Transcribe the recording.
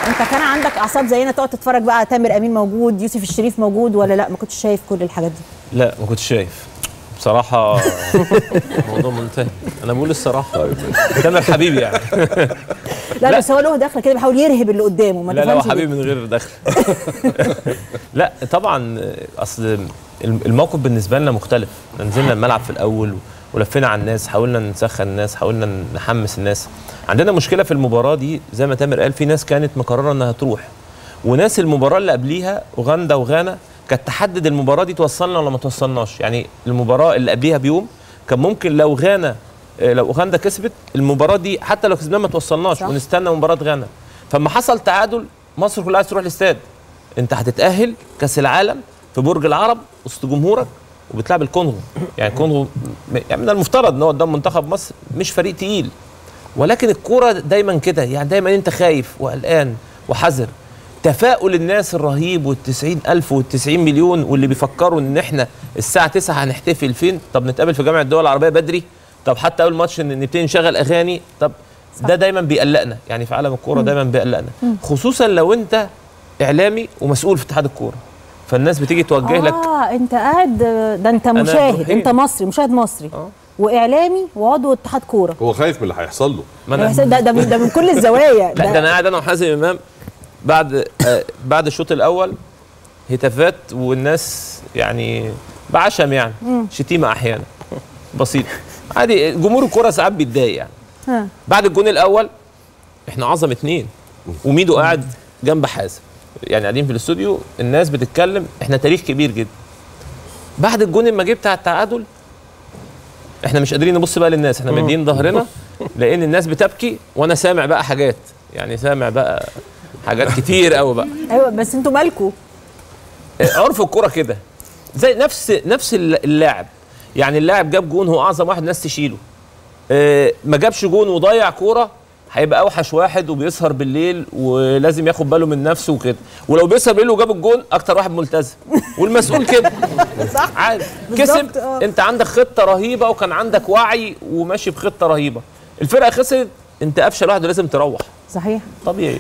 انت كان عندك اعصاب زينا تقعد تتفرج بقى تامر امين موجود يوسف الشريف موجود ولا لا ما كنتش شايف كل الحاجات دي لا ما كنتش شايف بصراحة الموضوع منتهي أنا بقول الصراحة تامر حبيبي يعني لا, لا. بس هو له دخله كده بيحاول يرهب اللي قدامه ما لا لا هو تفهمش ليه. حبيبي من غير دخل لا طبعا اصل الموقف بالنسبه لنا مختلف إحنا نزلنا الملعب في الاول ولفينا على الناس حاولنا نسخن الناس حاولنا نحمس الناس عندنا مشكله في المباراه دي زي ما تامر قال في ناس كانت مقرره انها تروح وناس المباراه اللي قبليها اوغندا وغانا كانت تحدد المباراه دي توصلنا ولا ما توصلناش يعني المباراه اللي قبليها بيوم كان ممكن لو غانا آه، لو اوغندا كسبت المباراه دي حتى لو كسبناها ما توصلناش صح. ونستنى مباراه غانا فلما حصل تعادل مصر كلها عايز تروح الاستاد انت هتتاهل كاس العالم في برج العرب وسط جمهورك وبتلعب الكونغو يعني الكونغو م- يعني من المفترض ان هو قدام منتخب مصر مش فريق تقيل ولكن الكوره دايما كده يعني دايما انت خايف وقلقان وحذر تفاؤل الناس الرهيب والتسعين ألف والتسعين مليون واللي بيفكروا ان احنا الساعة 9 هنحتفل فين طب نتقابل في جامعة الدول العربية بدري طب حتى اول ماتش ان نبتدي نشغل اغاني طب ده دايما بيقلقنا يعني في عالم الكوره دايما بيقلقنا خصوصا لو انت اعلامي ومسؤول في اتحاد الكوره فالناس بتيجي توجه لك اه انت قاعد ده انت مشاهد روحين. انت مصري مشاهد مصري آه. واعلامي وعضو اتحاد كوره هو خايف من اللي هيحصل له ما ده أنا ده من, ده من كل الزوايا لا ده انا قاعد انا وحازم امام بعد آه بعد الشوط الاول هتافات والناس يعني بعشم يعني شتيمه احيانا بسيطه عادي جمهور الكوره ساعات بيتضايق يعني ها. بعد الجون الاول احنا عظم اتنين وميدو قاعد جنب حازم يعني قاعدين في الاستوديو الناس بتتكلم احنا تاريخ كبير جدا بعد الجون لما جه بتاع التعادل احنا مش قادرين نبص بقى للناس احنا مدين ظهرنا لان الناس بتبكي وانا سامع بقى حاجات يعني سامع بقى حاجات كتير قوي بقى ايوه بس انتوا مالكوا عرف الكوره كده زي نفس نفس اللاعب يعني اللاعب جاب جون هو اعظم واحد الناس تشيله آه، ما جابش جون وضيع كوره هيبقى اوحش واحد وبيسهر بالليل ولازم ياخد باله من نفسه وكده ولو بيسهر بالليل وجاب الجون اكتر واحد ملتزم والمسؤول كده صح عادي بالظبط، كسب آه. انت عندك خطه رهيبه وكان عندك وعي وماشي بخطه رهيبه الفرقه خسرت انت افشل واحد ولازم تروح صحيح طبيعي